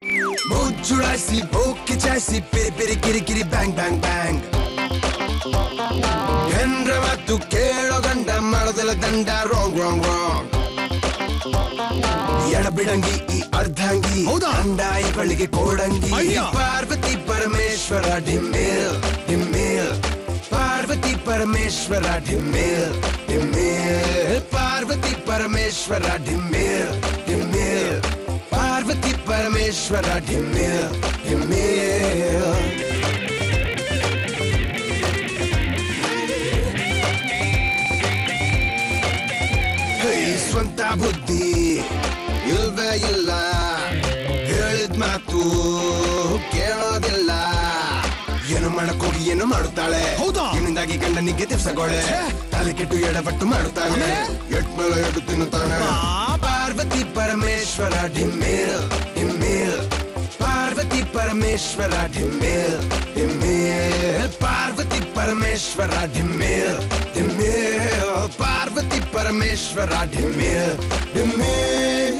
ಮೂಗ್ ಚುಡಾಯಿಸಿ ಮೂಗ್ ಕಿಚಾಯಿಸಿ ಪಿರಿ ಪಿರಿ ಕಿರಿ ಕಿರಿ ಬ್ಯಾಂಗ್ ಬ್ಯಾಂಗ್ ಬ್ಯಾಂಗ್ ಹೆಂಡ್ರ ಮತ್ತು ಕೇಳೋ ಗಂಡ ಮಾಡೋದೆಲ್ಲ ದಂಡ ರಾಂಗ್ ರಾಂಗ್ ರಾಂಗ್ ಎಡಬಿಡಂಗಿ ಈ ಅರ್ಧಾಂಗಿ ಹೌದಾ? ಅಂಡಾಯಿಗಳಿಗೆ ಕೋಡಂಗಿ ಅಯ್ಯ! ಪಾರ್ವತಿ ಪರಮೇಶ್ವರ ಡಿಮ್ಮೇಲ್ ಡಿಮ್ಮೇಲ್ ಪಾರ್ವತಿ ಪರಮೇಶ್ವರ ಡಿಮ್ಮೇಲ್ ಡಿಮ್ಮೇಲ್ ಪಾರ್ವತಿ ಪರಮೇಶ್ವರ ಡಿಮ್ಮೇಲ್ ಡಿಮ್ಮೇಲ್ ಪಾರ್ವತಿ ಪರಮೇಶ್ವರ ಡಿಮ್ಮೇಲ್ ಡಿಮ್ಮೇಲ್ ಹೇ ಸ್ವಂತ ಬುದ್ಧಿ ಇಲ್ವೇ ಇಲ್ಲ ಹೇಳಿದ ಮಾತು ಕೇಳೋದಿಲ್ಲ ಏನು ಮಾಡಕ್ ಹೋಗಿ ಏನು ಮಾಡುತ್ತಾಳೆ ಹೌದಾ? ಇದರಿಂದಾಗಿ ಗಂಡನಿಗೆ ತಿರ್ಸಗೋಳೆ ತಲೆ ಕೆಟ್ಟು ಎಡಪಟ್ಟು ಮಾಡುತ್ತಾನೆ ಎಟ್ ಮೇಲೆ ಎಡು ತಿನ್ನುತ್ತಾನೆ ಪಾರ್ವತಿ ಪರಮೇಶ್ವರ ಡಿಮ್ಮೇಲ್ ಡಿಮ್ಮೇಲ್ ಪಾರ್ವತಿ ಪರಮೇಶ್ವರ ಡಿಮ್ಮೇಲ್ ಡಿಮ್ಮೇಲ್ ಪಾರ್ವತಿ ಪರಮೇಶ್ವರ ಡಿಮ್ಮೇಲ್ ಡಿಮ್ಮೇಲ್ ಪಾರ್ವತಿ ಪರಮೇಶ್ವರ ಡಿಮ್ಮೇಲ್ ಡಿಮ್ಮೇಲ್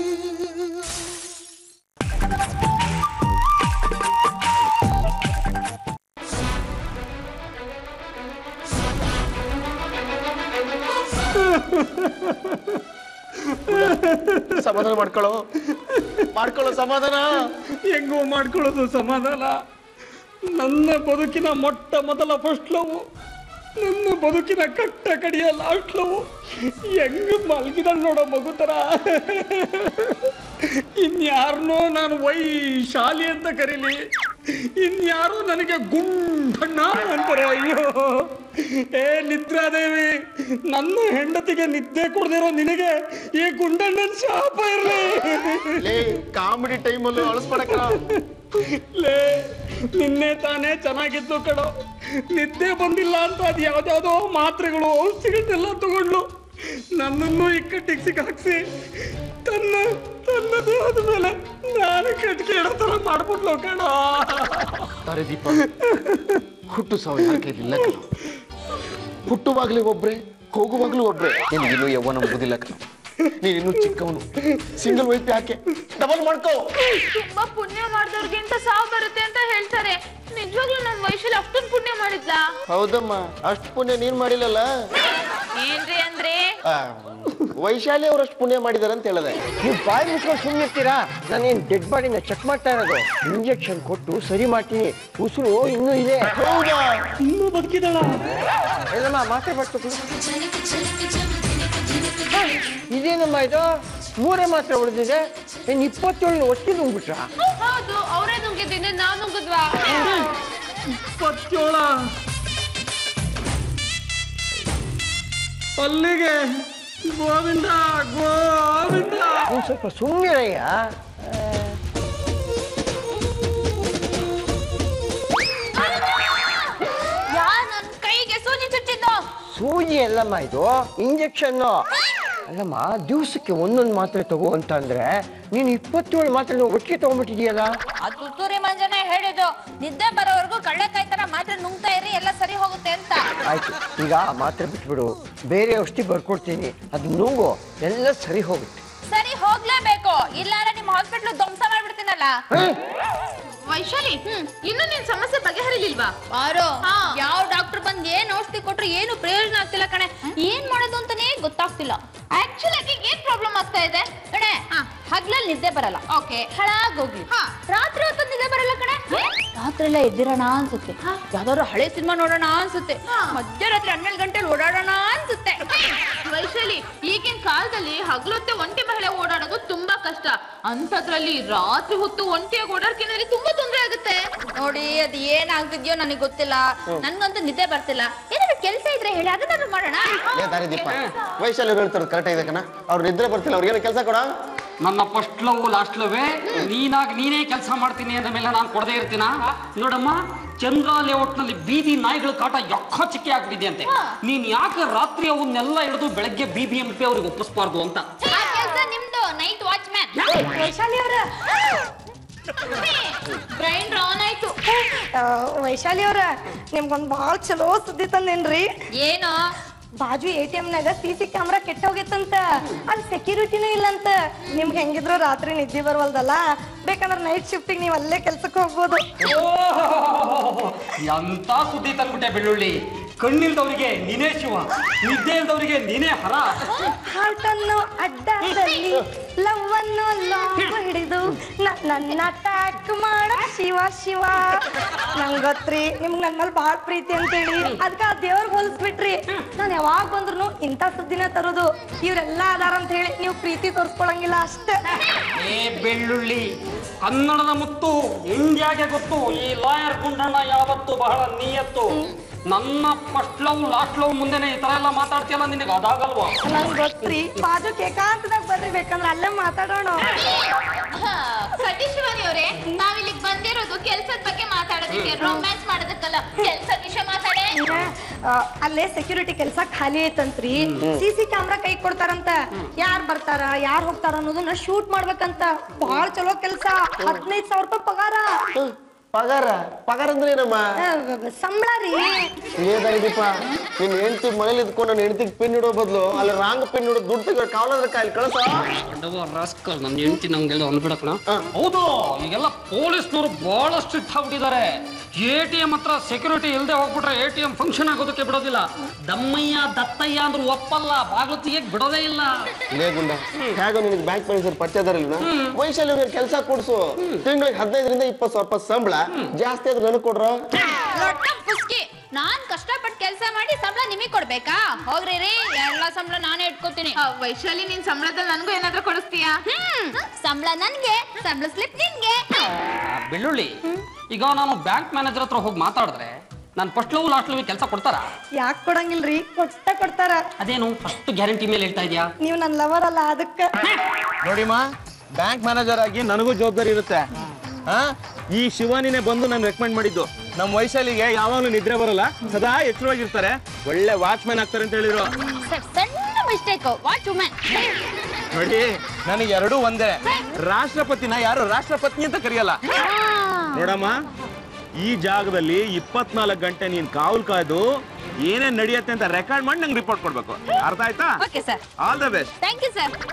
ಸಮಾಧಾನ ಮಾಡ್ಕೊಳ್ಳೋ ಮಾಡ್ಕೊಳ್ಳೋ ಸಮಾಧಾನ ಹೆಂಗೋ ಮಾಡ್ಕೊಳ್ಳೋದು ಸಮಾಧಾನ ನನ್ನ ಬದುಕಿನ ಮೊಟ್ಟ ಮೊದಲ ಫಸ್ಟ್ ಲವ್ ನನ್ನ ಬದುಕಿನ ಕಟ್ಟ ಕಡಿಯ ಲಾಸ್ಟ್ ಲವ್ ಹೆಂಗ್ ಮಲಗಿದಳು ನೋಡೋ ಮಗು ಥರ ಇನ್ಯಾರನ್ನೋ ನಾನು ವೈಶಾಲಿ ಅಂತ ಕರೀಲಿ ಇನ್ಯಾರೋ ನನಗೆ ಗುಂಡಣ್ಣ ಅಂತಾರೆ ಅಯ್ಯೋ ಏ ನಿದ್ರಾದೇವಿ ನನ್ನ ಹೆಂಡತಿಗೆ ನಿದ್ದೆ ಕೊಡದಿರೋ ನಿನಗೆ ಈ ಗುಂಡಣ್ಣನ ಶಾಪ ಇರಲಿ ಲೇ ಕಾಮಿಡಿ ಟೈಮಲ್ಲೂ ಅಳಿಸ್ಬೇಡಕ್ಕ ಲೇ ನಿನ್ನೆ ತಾನೇ ಚೆನ್ನಾಗಿದ್ದು ಕಣೋ ನಿದ್ದೆ ಬಂದಿಲ್ಲ ಅಂತ ಅದು ಯಾವ್ದಾವ್ದೋ ಮಾತ್ರೆಗಳು ಔಷಧಿಗಳನ್ನೆಲ್ಲ ತಗೊಂಡ್ಲು ನನ್ನನ್ನು ಇಕ್ಕಟ್ಟಿಗೆ ಸಿಕ್ಕಾಕ್ಸಿ ತನ್ನ ತನ್ನ ದೇಹದ ಮೇಲೆ ನಾನು ಕಟ್ಗೆ ಇಡೋ ಥರ ಮಾಡ್ಬಿಟ್ಲು ಕಣೋ ತಾರೆ ದೀಪ ಹುಟ್ಟು ಸಾವು ಯಾರ ಕೈಲಿಲ್ಲ ಕಣ ಹುಟ್ಟುವಾಗ್ಲೂ ಒಬ್ರೆ ಹೋಗುವಾಗ್ಲೂ ಒಬ್ರೆ ನಿನಗಿನ್ನೂ ಯವ್ವನ ಮುಗುದಿಲ್ಲ ಕಣ ನೀನಿನ್ನೂ ಚಿಕ್ಕವನು ಸಿಂಗಲ್ ವೈಫ್ ಯಾಕೆ ಡಬಲ್ ಮಾಡ್ಕೋ ತುಂಬಾ ಪುಣ್ಯ ಮಾಡಿದವ್ರಿಗಿಂತ ಸಾವು ಬರುತ್ತೆ ಅಂತ ಹೇಳ್ತಾರೆ ನಿಜವಾಗ್ಲೂ ನಮ್ ವಯಸ್ಸಲ್ಲಿ ಅಷ್ಟೊಂದು ಪುಣ್ಯ ಮಾಡಿದ್ಲಾ ಹೌದಮ್ಮ ಅಷ್ಟು ಪುಣ್ಯ ನೀನ್ ಮಾಡಿಲ್ಲಲ್ಲ ಏನ್ರಿ ಅಂದ್ರೆ ಆ, ವೈಶಾಲಿ ಅವ್ರು ಅಷ್ಟು ಪುಣ್ಯ ಮಾಡಿದಾರೆ ಅಂತ ಹೇಳಿದೆ ನೀವು ಬಾಯಿ ಮುಚ್ಕೊಂಡು ಸುಮ್ಮನಿರ್ತೀರಾ ನಾನೇನು ಡೆಡ್ ಬಾಡಿನ ಚೆಕ್ ಮಾಡ್ತಾ ಇರೋದು ಇಂಜೆಕ್ಷನ್ ಕೊಟ್ಟು ಸರಿ ಮಾಡ್ತೀನಿ ಉಸಿರು ಇನ್ನೂ ಇದೆ ಹೌದಾ ಇನ್ನೂ ಬದುಕಿದಳ ಎಲ್ಲಮ್ಮ ಮಾತ್ರೆ ಬರ್ತು ಇದೇನಮ್ಮ ಇದು ಮೂರೇ ಮಾತ್ರೆ ಉಳಿದಿದೆ ಇನ್ನು ಇಪ್ಪತ್ತೇಳು ಒಟ್ಟಿಗೆ ನುಂಗ್ಬಿಟ್ರಾ ಹೌದು ಅವರೇ ನುಂಗಿದ್ದೀನಿ ನಾವ್ ನುಂಗಿದ್ವಾ ಇಪ್ಪತ್ತೇಳ ಅಲ್ಲಿಗೆ ಗೋವಿಂದ ಗೋವಿಂದ ನೀವು ಸ್ವಲ್ಪ ಸುಮ್ಮನಿರಯ್ಯ ಯಾ ನನ್ ಕೈಗೆ ಸೂಜಿ ಚುಚ್ಚಿದ್ದು ಸೂಜಿ ಎಲ್ಲಮ್ಮ ಇದು ಇಂಜೆಕ್ಷನ್ನು ಅಲ್ಲಮ್ಮ ದಿವಸಕ್ಕೆ ಒಂದೊಂದು ಮಾತ್ರೆ ತಗೋ ಅಂತಂದ್ರೆ ನೀನು ಇಪ್ಪತ್ತೇಳು ಮಾತ್ರೆ ಒಟ್ಟಿಗೆ ತಗೊಂಡ್ಬಿಟ್ಟಿದೀಯಲ್ಲ ಅದು ತುತ್ತೂರಿ ಮಂಜನ ಹೇಳಿದ್ದು ನಿದ್ದೆ ಬರೋವರೆಗೂ ಕಳ್ಳೆಕಾಯಿ ತರ ಮಾತ್ರ ನುಂಗ್ತಾ ಇರಿ ಎಲ್ಲ ಸರಿ ಹೋಗುತ್ತೆ ಅಂತ ಆಯ್ತು ಈಗ ಆ ಮಾತ್ರೆ ಬಿಟ್ಬಿಡು ಬೇರೆ ಔಷಧಿ ಬರ್ಕೊಡ್ತೀನಿ ಅದು ನುಂಗು ಎಲ್ಲ ಸರಿ ಹೋಗುತ್ತೆ ಸರಿ ಹೋಗ್ಲೇಬೇಕು ಇಲ್ಲಾರ ನಿಮ್ ಹಾಸ್ಪಿಟ್ಲ್ ಧ್ವಂಸ ಮಾಡ್ಬಿಡ್ತೀನಲ್ಲ ವೈಶಾಲಿ ಇನ್ನು ನಿನ್ ಸಮಸ್ಯೆ ಬಗೆಹರಿಲಿಲ್ವಾ ಬಾರೋ ಯಾವ ಡಾಕ್ಟರ್ ಬಂದ್ ಏನ್ ಔಷಧಿ ಕೊಟ್ರು ಏನು ಪ್ರಯೋಜನ ಆಗ್ತಿಲ್ಲ ಕಣೆ ಏನ್ ಮಾಡೋದು ಅಂತಾನೆ ಗೊತ್ತಾಗ್ತಿಲ್ಲ ಆಕ್ಚುಲಿ ಆಗಿ ಏನ್ ಪ್ರಾಬ್ಲಮ್ ಆಗ್ತಾ ಇದೆ ಕಣೆ ಹಗ್ಲಲ್ಲಿ ನಿದ್ದೆ ಬರಲ್ಲ ಓಕೆ ಹಾಳಾಗ್ ಹೋಗ್ಲಿ ರಾತ್ರಿ ಹೊತ್ತು ನಿದ್ದೆ ಬರಲ್ಲ ಕಣೆ ರಾತ್ರಿ ಎಲ್ಲ ಎದ್ದಿರೋಣ ಅನ್ಸುತ್ತೆ ಯಾವ್ದಾದ್ರು ಹಳೆ ಸಿನಿಮಾ ನೋಡೋಣ ಅನ್ಸುತ್ತೆ ಮಧ್ಯರಾತ್ರಿ ಹನ್ನೆರಡು ಗಂಟೆಲಿ ಓಡಾಡೋಣ ಅನ್ಸುತ್ತೆ ವೈಶಾಲಿ ಈಗಿನ ಕಾಲದಲ್ಲಿ ಹಗಲೊತ್ತೆ ಒಂಟಿ ಮಹಿಳೆ ಓಡಾಡೋದು ತುಂಬಾ ಕಷ್ಟ ಅಂತದ್ರಲ್ಲಿ ರಾತ್ರಿ ಹೊತ್ತು ಒಂಟಿಯಾಗಿ ಓಡಾಡ್ಕಿನಲ್ಲಿ ತುಂಬಾ ತೊಂದರೆ ಆಗುತ್ತೆ ನೋಡಿ ಅದ್ ಏನಾಗ್ತಿದ್ಯೋ ನನಗೆ ಗೊತ್ತಿಲ್ಲ ನನ್ಗಂತೂ ನಿದ್ದೆ ಬರ್ತಿಲ್ಲ ಏನಾದ್ರು ಕೆಲಸ ಇದ್ರೆ ಹೇಳಿ ಅದನ್ನಾದ್ರೂ ಮಾಡೋಣ ಏ ದಾರಿ ದೀಪ ವೈಶಾಲಿ ಅವ್ರು ಹೇಳ್ತಾರೆ ಕರೆಕ್ಟ್ ಇದೆ ಕಣ ಅವ್ರು ನಿದ್ರೆ ಬರ್ತಿಲ್ಲ ಅವ್ರಿಗೇನು ಕೆಲಸ ಕೊಡ ನನ್ನ ಫಸ್ಟ್ ಲವ್ ಲಾಸ್ಟ್ ಲವ್ವೇ ನೀನಾಗಿ ನೀನೇ ಕೆಲಸ ಮಾಡ್ತೀನಿ ಅಂದ ಮೇಲೆ ನಾನು ಕೊಡದೇ ಇರ್ತೀನ ನೋಡಮ್ಮ ಚಂದ್ರ ಲೇಔಟ್ನಲ್ಲಿ ಬೀದಿ ನಾಯಿಗಳ ಕಾಟ ಯಕ್ಕ ಚಿಕ್ಕಿ ಆಗ್ಬಿಟ್ಟಿದೆ ಅಂತೆ ನೀನ್ ಯಾಕೆ ರಾತ್ರಿ ಅವನ್ನೆಲ್ಲ ಹಿಡಿದು ಬೆಳಗ್ಗೆ ಬಿ ಬಿ ಎಂ ಪಿ ಅವ್ರಿಗೆ ಒಪ್ಪಿಸ್ಬಾರ್ದು ಅಂತ ಆ ಕೆಲ್ಸ ನಿಮ್ದು ನೈಟ್ ವಾಚ್ ಮ್ಯಾನ್ ವೈಶಾಲಿ ಅವರ ಬ್ರೈನ್ ಆನ್ ಆಯ್ತು ಆ, ವೈಶಾಲಿ ಅವ್ರ ನಿಮ್ಗೊಂದ್ ಭಾಳ ಚಲೋ ಸುದ್ದಿ ತಂದೇನ್ರಿ ಏನು ಬಾಜು ಎ ಟಿ ನಾಗ ಸಿ ಸಿ ಕ್ಯಾಮ್ರಾ ಕೆಟ್ಟ ಹೋಗಿತ್ತಂತ ಅಲ್ಲಿ ಸೆಕ್ಯೂರಿಟಿನೂ ಇಲ್ಲಂತ ನಿಮ್ಗೆ ಹೆಂಗಿದ್ರು ರಾತ್ರಿ ನಿದ್ದೆ ಬರವಲ್ದಲ್ಲ ಬೇಕಂದ್ರೆ ನೈಟ್ ಶಿಫ್ಟಿಗೆ ನೀವು ಅಲ್ಲೇ ಕೆಲ್ಸಕ್ಕೆ ಹೋಗ್ಬೋದು ಓಹ್, ಎಂತ ಸುದ್ದಿ ತಂದ್ಬಿಟ್ಟೆ ಬೆಳ್ಳುಳ್ಳಿ ಕಣ್ಣಿಲ್ದವರಿಗೆ ನೀನೇ ಶಿವ ನಿದ್ದೆ ಇಲ್ದವರಿಗೆ ನೀನೇ ಹರ ಹಾರ್ಟ್ ಅನ್ನು ಅಡ್ಡದಲ್ಲಿ ಲವ್ ಅನ್ನು ಲಾಂಗ್ ಹಿಡಿದು ನ- ನನ್ನ ಅಟ್ಯಾಕ್ ಮಾಡ ಶಿವ ಶಿವ ನಂಗ್ ಗೊತ್ತ್ರಿ ನಿಮ್ಗ್ ನನ್ ಮೇಲೆ ಬಾಳ ಪ್ರೀತಿ ಅಂತೇಳಿ ಅದಕ್ಕ ಆ ದೇವ್ರಿಗೆ ಹೋಲಿಸ್ಬಿಟ್ರಿ ನಾನ್ ಯಾವಾಗ ಬಂದ್ರು ಇಂಥ ಸುದ್ದಿನ ತರೋದು ಇವ್ರೆಲ್ಲ ಅದಾರ ಅಂತ ಹೇಳಿ ನೀವು ಪ್ರೀತಿ ತೋರ್ಸ್ಕೊಳಂಗಿಲ್ಲ ಅಷ್ಟೇ ಏ ಬೆಳ್ಳುಳ್ಳಿ ಕನ್ನಡದ ಮುತ್ತು ಇಂಡಿಯಾಗೆ ಗೊತ್ತು ಈ ಲಾಯರ್ ಗುಂಡಣ್ಣ ಯಾವತ್ತು ಬಹಳ ನಿಯತ್ತು ನನ್ನ ಫಸ್ಟ್ ಲವ್ ಲಾಸ್ಟ್ ಲವ್ ಮುಂದೆನೆ ಈ ತರ ಎಲ್ಲ ಮಾತಾಡ್ತೀಯಲ್ಲ ನಿನಗೆ ಅದಾಗಲ್ವಾ ನಂಗ್ ಗೊತ್ತ್ರಿ ಬಾಜು ಏಕಾಂತದಾಗ ಬರ್ರಿ ಬೇಕಂದ್ರೆ ಅಲ್ಲೇ ಮಾತಾಡೋಣ ಸತೀಶ್ ಶಿವಾನಿ ಅವರೇ ನಾವಿಲ್ಲಿಗೆ ಬಂದಿರೋದು ಕೆಲ್ಸದ ಬಗ್ಗೆ ಮಾತಾಡೋದಕ್ಕೆ ರೊಮ್ಯಾನ್ಸ್ ಮಾಡೋದಕ್ಕಲ್ಲ ಕೆಲ್ಸದ ವಿಷಯ ಮಾತಾಡೆ ಆ, ಅಲ್ಲೇ ಸೆಕ್ಯೂರಿಟಿ ಕೆಲಸ ಖಾಲಿ ಐತಂತ್ರಿ ಸಿ ಸಿ ಕ್ಯಾಮ್ರಾ ಕೈ ಕೊಡ್ತಾರಂತ ಯಾರ್ ಬರ್ತಾರ ಯಾರ್ ಹೋಗ್ತಾರ ಅನ್ನೋದನ್ನ ಶೂಟ್ ಮಾಡ್ಬೇಕಂತ ಬಹಳ ಚಲೋ ಕೆಲಸ ಹದಿನೈದು ಸಾವಿರ ರೂಪಾಯಿ ಪಗಾರ ಪಗಾರ ಪಗಾರ ಅಂದ್ರೆ ಏನಮ್ಮ ಆ, ಸಂಬಳ ರೀ ಏದಾಗಿದೀಪ ನಿನ್ ಹೆಂಡತಿ ಮನೇಲಿ ಇದ್ಕೊಂಡು ನನ್ನ ಹೆಂಡತಿಗೆ ಪಿನ್ ಇಡೋ ಬದಲು ಅಲ್ಲಿ ರಾಂಗ್ ಪಿನ್ ಇಡೋ ದುಡ್ಡು ತೆಗೆದು ಕಾವಲಾದ್ರೆ ಕಾಯಿಲ್ ಕಳ್ಸ ರಾಸ್ಕಲ್ ನನ್ನ ಹೆಂಡತಿ ನಂಗೆಲ್ಲ ಅನ್ಬಿಡಕಣ ಹೌದು ಈಗೆಲ್ಲ ಪೊಲೀಸ್ನವರು ಬಹಳ ಸ್ಟ್ರಿಕ್ಟ್ ಆಗ್ಬಿಟ್ಟಿದ್ದಾರೆ ಎ ಟಿ ಎಂ ಹತ್ರ ಸೆಕ್ಯೂರಿಟಿ ಇಲ್ಲದೆ ಹೋಗ್ಬಿಟ್ರೆ ಎ ಟಿ ಎಂ ಫಂಕ್ಷನ್ ಆಗೋದಕ್ಕೆ ಬಿಡೋದಿಲ್ಲ ದಮ್ಮಯ್ಯ ದತ್ತಯ್ಯ ಅಂದ್ರು ಒಪ್ಪಲ್ಲ ಬಾಗಿಲು ತೆಗಿಯಕ್ ಬಿಡೋದೇ ಇಲ್ಲ ಲೇ ಗುಂಡ ಹೇಗೋ ನಿನಗೆ ಬ್ಯಾಂಕ್ ಮ್ಯಾನೇಜರ್ ಪರಿಚಯ ಇದಾರಲ್ಲ ವಯಸ್ಸಲ್ಲಿ ಇವ್ರಿಗೆ ಕೆಲಸ ಕೊಡ್ಸು ತಿಂಗಳಿಗೆ ಹದಿನೈದರಿಂದ ಇಪ್ಪತ್ತು ಸಾವಿರ ರೂಪಾಯಿ ಸಂಬಳ ಜಾಸ್ತಿ ಆದ್ರೆ ನನಗೆ ಕೊಡ್ರ ಲೊಟ್ಟ ಪುಸ್ಕಿ ನಾನ್ ಕಷ್ಟಪಟ್ಟು ಕೆಲಸ ಮಾಡಿ ಸಂಬಳ ನಿಮಗ್ ಕೊಡ್ಬೇಕಾ ಹೋಗ್ರಿ ರೀ ಎಲ್ಲ ಸಂಬಳ ನಾನೇ ಇಟ್ಕೋತೀನಿ ವೈಶಾಲಿ ನಿನ್ ಸಂಬಳದಲ್ಲಿ ನನ್ಗೂ ಏನಾದ್ರೂ ಕೊಡಿಸ್ತೀಯಾ ಹ್ಮ್ ಸಂಬಳ ನನ್ಗೆ ಸಂಬಳ ಸ್ಲಿಪ್ ನಿನ್ಗೆ ಆ, ಬೆಳ್ಳುಳ್ಳಿ ಈಗ ನಾನು ಬ್ಯಾಂಕ್ ಮ್ಯಾನೇಜರ್ ಹತ್ರ ಹೋಗಿ ಮಾತಾಡಿದ್ರೆ ನಾನು ಫಸ್ಟ್ ಲವ್ ಲಾಸ್ಟ್ ಲವ್ ಕೆಲಸ ಕೊಡ್ತಾರ ಯಾಕ್ ಕೊಡಂಗಿಲ್ರಿ ಕೊಟ್ಟ ಕೊಡ್ತಾರ ಅದೇನು ಫಸ್ಟ್ ಗ್ಯಾರಂಟಿ ಮೇಲೆ ಹೇಳ್ತಾ ಇದೆಯಾ ನೀವು ನನ್ ಲವರ್ ಅಲ್ಲ ಅದಕ್ಕ ನೋಡಿಮ್ಮ ಬ್ಯಾಂಕ್ ಮ್ಯಾನೇಜರ್ ಆಗಿ ನನಗೂ ಜವಾಬ್ದಾರಿ ಇರುತ್ತೆ ಆ ಈ ಶಿವಾನಿನೇ ಬಂದು ನಾನು ರೆಕಮೆಂಡ್ ಮಾಡಿದ್ದು ನಮ್ಮ ವಯಸ್ಸಲ್ಲಿಗೆ ಯಾವಾಗಲೂ ನಿದ್ರೆ ಬರಲ್ಲ ಸದಾ ಎಚ್ಚರವಾಗಿರ್ತಾರೆ ಒಳ್ಳೆ ವಾಚ್ಮ್ಯಾನ್ ಆಗ್ತಾರೆ ಅಂತ ಹೇಳಿದ್ರು ಸಣ್ಣ ಮಿಸ್ಟೇಕ್ ವಾಚ್ ವುಮೆನ್ ನೋಡಿ ನನಗೆ ಎರಡೂ ಒಂದೇ ರಾಷ್ಟ್ರಪತಿನ ಯಾರು ರಾಷ್ಟ್ರಪತ್ನಿ ಅಂತ ಕರೆಯಲ್ಲ ನೋಡಮ್ಮ ಈ ಜಾಗದಲ್ಲಿ ಇಪ್ಪತ್ನಾಲ್ಕು ಗಂಟೆ ನೀನ್ ಕಾವಲ್ ಕಾಯ್ದು ಏನೇನ್ ನಡೆಯುತ್ತೆ ಅಂತ ರೆಕಾರ್ಡ್ ಮಾಡಿ ನಂಗೆ ರಿಪೋರ್ಟ್ ಕೊಡ್ಬೇಕು ಅರ್ಥ ಆಯ್ತಾ okay sir all the best thank you sir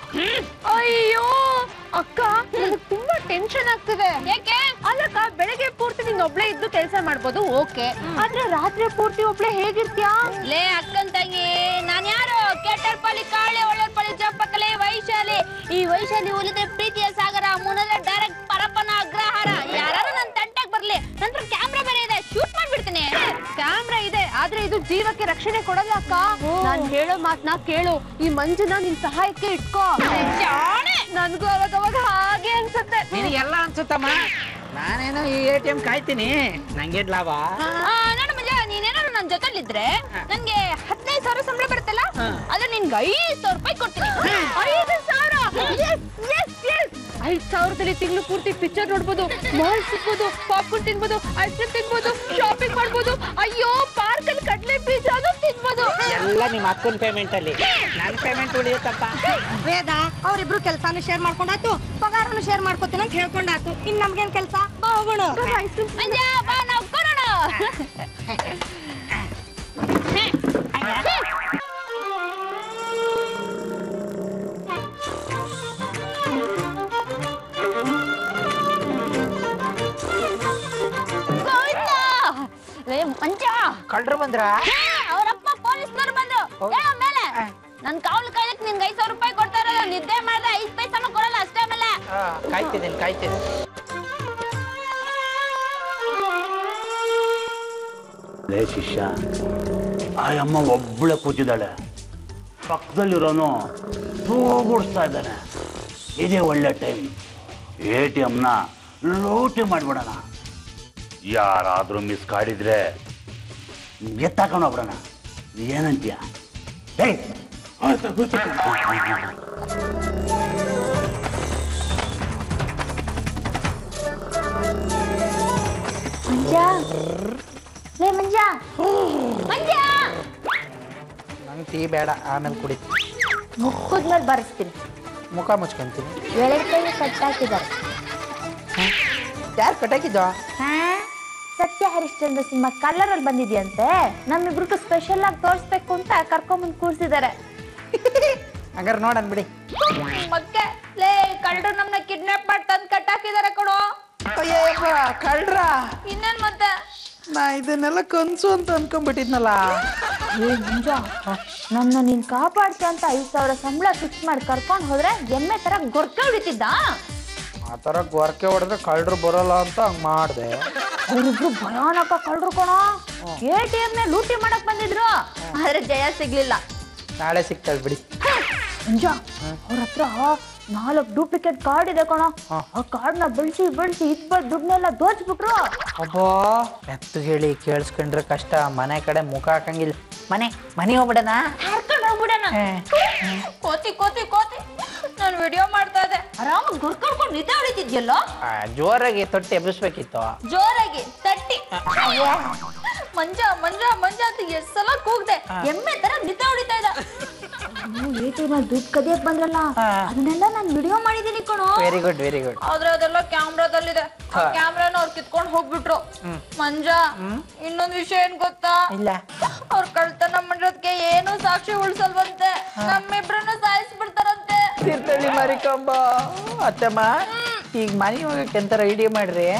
ಅಯ್ಯೋ ಅಕ್ಕ ನನಗೆ ತುಂಬಾ ಟೆನ್ಷನ್ ಆಗ್ತಿದೆ ಯಾಕೆ ಅಲ್ಲಕ್ಕ ಬೆಳಗ್ಗೆ ಪೂರ್ತಿ ನೀನ್ ಒಬ್ಳೆ ಇದ್ದು ಕೆಲಸ ಮಾಡ್ಬೋದು ಓಕೆ ಆದ್ರೆ ರಾತ್ರಿ ಪೂರ್ತಿ ಒಬ್ಳೆ ಹೇಗಿರ್ತೀಯಾ ಲೇ ಅಕ್ಕನ್ ತಂಗಿ ನಾನ್ ಯಾರು ಕೆಟ್ಟರ್ ಪಳಿ ಕಾಳೆ ಒಳ್ಳೆರ್ ಪಳಿ ಜಪ್ಪಕಲೆ ವೈಶಾಲಿ ಈ ವೈಶಾಲಿ ಉಲಿದ್ರೆ ಪ್ರೀತಿಯ ಸಾಗರ ಮುನದ ಡೈರೆಕ್ಟ್ ಪರಪನ ಅಗ್ರಹಾರ ಯಾರು ನನ್ ತಂಟೆಗ್ ಬರ್ಲಿ ನಂತರ ಕ್ಯಾಮ್ರಾ ಬೇರೆ ಇದೆ ಶೂಟ್ ಮಾಡ್ಬಿಡ್ತೀನಿ ಕ್ಯಾಮ್ರಾ ಇದೆ ಆದ್ರೆ ಇದು ಜೀವಕ್ಕೆ ರಕ್ಷಣೆ ಕೊಡಲ್ಲ ಅಕ್ಕ ನಾನ್ ಹೇಳೋ ಮಾತ್ನ ಕೇಳು ಈ ಮಂಜುನ ನಿನ್ ಸಹಾಯಕ್ಕೆ ಇಟ್ಕೋ ಜಾಣೆ ನನ್ಗೂ ಅವಾಗ ಅವಾಗ ಹಾಗೆ ಅನ್ಸುತ್ತೆ ನಿನಗೆಲ್ಲ ಅನ್ಸುತ್ತಮ್ಮ ನಾನೇನೋ ಈ ಎ ಟಿ ಎಂ ಕಾಯ್ತೀನಿ ನಂಗೆ ಲಾಭ ಆ, ನೋಡು ಮಂಜ ನೀನೇನಾದ್ರು ನನ್ ಜೊತೆಲಿದ್ರೆ ನನ್ಗೆ ಹದಿನೈದು ಸಾವಿರ ಸಂಬಳ ಬರುತ್ತಲ್ಲ ಅದ್ರ ನಿನ್ಗೆ ಐದು ಸಾವಿರ ರೂಪಾಯಿ ಕೊಡ್ತೀನಿ ಐದು ಸಾವಿರ ಎಸ್ ಎಸ್ ಎಸ್ ಐದ್ ಸಾವಿರದಲ್ಲಿ ತಿಂಗಳು ಪೂರ್ತಿ ಪಿಕ್ಚರ್ ನೋಡ್ಬೋದು ಮಾಲ್ ಸಿಗ್ಬೋದು ಪಾಪ್ಕಾರ್ನ್ ತಿನ್ಬೋದು ಐಸ್ ಕ್ರೀಮ್ ತಿನ್ಬೋದು ಶಾಪಿಂಗ್ ಮಾಡ್ಬೋದು ಅಯ್ಯೋ ಪಾರ್ಕ್ ಅಲ್ಲಿ ಕಡ್ಲೆ ಬೀಜ ಅದು ತಿನ್ಬೋದು ಎಲ್ಲ ನಿಮ್ಮ ಅಕ್ಕನ ಪೇಮೆಂಟ್ ಅಲ್ಲಿ ನನ್ನ ಪೇಮೆಂಟ್ ಉಳಿಯುತ್ತಪ್ಪ ವೇದ ಅವ್ರಿಬ್ರು ಕೆಲ್ಸಾನು ಶೇರ್ ಮಾಡ್ಕೊಂಡಾತು ಪಗಾರನು ಶೇರ್ ಮಾಡ್ಕೊತೀನಿ ಅಂತ ಹೇಳ್ಕೊಂಡಾತು ಇನ್ ನಮ್ಗೇನ್ ಕೆಲ್ಸ ಬಾ ಹೋಗೋಣ ಮಂಜ ಬಾ ನಾವು ಕೊರೋಣ ಮಂಜ ಕಳ್ರು ಬಂದ್ರ ಅವರಪ್ಪ ಪೊಲೀಸ್ನವ್ರು ಬಂದ್ರು ಹೇಳೋ ಮೇಲೆ ನನ್ ಕಾವಲು ಕಾಯ್ದಕ್ ನಿನ್ಗೆ ಐದ್ ಸಾವಿರ ರೂಪಾಯಿ ಕೊಡ್ತಾ ಇರೋದು ನಿದ್ದೆ ಮಾಡಿದ್ರೆ ಐದ್ ಪೈಸಾನು ಕೊಡಲ್ಲ ಅಷ್ಟೇ ಆಮೇಲೆ ಕಾಯ್ತಿದ್ದೀನಿ ಕಾಯ್ತಿದ್ದೀನಿ ಲೇ ಶಿಷ್ಯ ಆ ಅಮ್ಮ ಒಬ್ಬಳೆ ಕೂತಿದ್ದಾಳೆ ಪಕ್ಕದಲ್ಲಿರೋನು ತೂಗುಡಿಸ್ತಾ ಇದ್ದಾನೆ ಇದೇ ಒಳ್ಳೆ ಟೈಮ್ ಎ ಟಿ ಎಮ್ನ ಲೂಟಿ ಮಾಡ್ಬಿಡೋಣ ಯಾರಾದರೂ ಮಿಸ್ ಕಾಡಿದ್ರೆ ಎತ್ತಾಕೊಂಡು ಹೋಗ್ಬಿಡೋಣ ಏನಂತೀಯ ಏಯ್ ಮಂಜ ಲೇ ಮಂಜ ಮಂಜ ನಂಗೆ ಟೀ ಬೇಡ ಆಮೇಲೆ ಕುಡಿತೀನಿ ಮುಖದ್ಮೇಲೆ ಬರ್ಸ್ತೀನಿ ಮುಖ ಮುಚ್ಕೊಂತೀನಿ ಎರಡು ಕೈ ಕಟ್ ಹಾಕಿದ್ದಾರೆ ಯಾರು ಕಟ್ಟಾಕಿದ್ದು ಸತ್ಯ ಹರಿಶ್ಚಂದ್ರ ಸಿನಿಮಾ ಕಲರ್ ಅಲ್ಲಿ ಬಂದಿದ್ಯಂತೆ ನಮ್ಮಿಬ್ರಿಗೂ ಸ್ಪೆಷಲ್ ಆಗಿ ತೋರಿಸ್ಬೇಕು ಅಂತ ಕರ್ಕೊಂಬಂದ್ ಕೂರ್ಸಿದ್ದಾರೆ ಹಂಗಾರೆ ನೋಡನ್ ಬಿಡಿ ಮತ್ತೆ ಲೇ ಕಳ್ಳರು ನಮ್ನ ಕಿಡ್ನಾಪ್ ಮಾಡಿ ತಂದ್ ಕಟ್ಟಾಕಿದಾರೆ ಕೊಡು ಅಯ್ಯಪ್ಪ ಕಳ್ರ ಇನ್ನೇನ್ ಮತ್ತೆ ನಾ ಇದನ್ನೆಲ್ಲ ಕನ್ಸು ಅಂತ ಅನ್ಕೊಂಡ್ಬಿಟ್ಟಿದ್ನಲ್ಲ ಏ ನಿಜ ನನ್ನ ನೀನ್ ಕಾಪಾಡ್ತೀಯ ಅಂತ ಐದ್ ಸಾವಿರ ಸಂಬಳ ಫಿಕ್ಸ್ ಮಾಡಿ ಕರ್ಕೊಂಡ್ ಹೋದ್ರೆ ಎಮ್ಮೆ ತರ ಗೊರ್ಕೆ ಹೊಡಿತಿದ್ದ ಆ ಥರ ಗೊರಕೆ ಹೊಡೆದ್ರೆ ಕಳ್ರು ಬರೋಲ್ಲ ಅಂತ ಹಂಗ್ ಮಾಡ್ದೆ ಅವ್ರಿಬ್ರು ಭಯಾನಕ ಕಳ್ರು ಕಣೋ ಎ ಟಿ ಎಂ ಲೂಟಿ ಮಾಡಕ್ ಬಂದಿದ್ರು ಆದ್ರೆ ಜಯ ಸಿಗ್ಲಿಲ್ಲ ನಾಳೆ ಸಿಗ್ತಾಳೆ ಬಿಡಿ ನಿಜ ಅವ್ರ ಹತ್ರ ನಾಲ್ಕು ಡೂಪ್ಲಿಕೇಟ್ ಕಾರ್ಡ್ ಇದೆ ಕಣೋ ಆ ಕಾರ್ಡ್ನ ಬಳಸಿ ಬಳಸಿ ಇಪ್ಪತ್ತು ದುಡ್ಡನ್ನೆಲ್ಲ ದೋಚ್ಬಿಟ್ರು ಅಬ್ಬಾ ಎತ್ತು ಹೇಳಿ ಕೇಳಿಸ್ಕೊಂಡ್ರೆ ಕಷ್ಟ ಮನೆ ಕಡೆ ಮುಖ ಹಾಕಂಗಿಲ್ಲ ಮನೆ ಮನೆ ಹೋಗ್ಬಿಡಣ ಕರ್ಕೊಂಡು ಹೋಗ್ಬಿಡಣ ಕೋತಿ ಕೋತಿ ಕೋತಿ ನಾನು ವಿಡಿಯೋ ಮಾಡ್ತಾ ಇದ್ದೆ ಆರಾಮಾಗಿ ಗುರ್ಕಡ್ಕೊಂಡು ನಿದ್ದೆ ಹೊಡಿತಿದ್ಯಲ್ಲ ಜೋರಾಗಿ ತೊಟ್ಟಿ ಎಬ್ಬಿಸ್ಬೇಕಿತ್ತು ಜೋರಾಗಿ ತಟ್ಟಿ ಮಂಜ ಮಂಜ ಮಂಜ ಅಂತ ಎಷ್ಟ್ ಸಲ ಕೂಗ್ದೆ ಎಮ್ಮೆ ತರ ನಿದ್ದೆ ಹೊಡಿತಾ ಇದ್ದ ಎ ಟಿ ಎಂ ದುಡ್ಡು ಕದಿಯಕ್ ಬಂದ್ರಲ್ಲ ಅದನ್ನೆಲ್ಲ ನಾನು ವಿಡಿಯೋ ಮಾಡಿದೀನಿ ಕಣೋ ವೆರಿ ಗುಡ್ ವೆರಿ ಗುಡ್ ಆದ್ರೆ ಅದೆಲ್ಲ ಕ್ಯಾಮ್ರಾದಲ್ಲಿದೆ ಕ್ಯಾಮ್ರಾನ ಅವ್ರು ಕಿತ್ಕೊಂಡು ಹೋಗ್ಬಿಟ್ರು ಮಂಜ ಇನ್ನೊಂದ್ ವಿಷಯ ಏನ್ ಗೊತ್ತಾ ಇಲ್ಲ ಅವ್ರ ಕಳ್ತನ ಮಾಡೋದಕ್ಕೆ ಏನು ಸಾಕ್ಷಿ ಉಳ್ಸಲ್ವಂತೆ ನಮ್ಮಿಬ್ರನ್ನ ಸಾಯಿಸ್ಬಿಡ್ತಾರಂತೆ ತೀರ್ಥಹಳ್ಳಿ ಮಾರಿಕಂಬ ಅತ್ತಮ್ಮ ಈಗ ಮನೆ ಹೋಗಕ್ಕೆ ಎಂತಾರ ಐಡಿಯಾ ಮಾಡ್ರಿ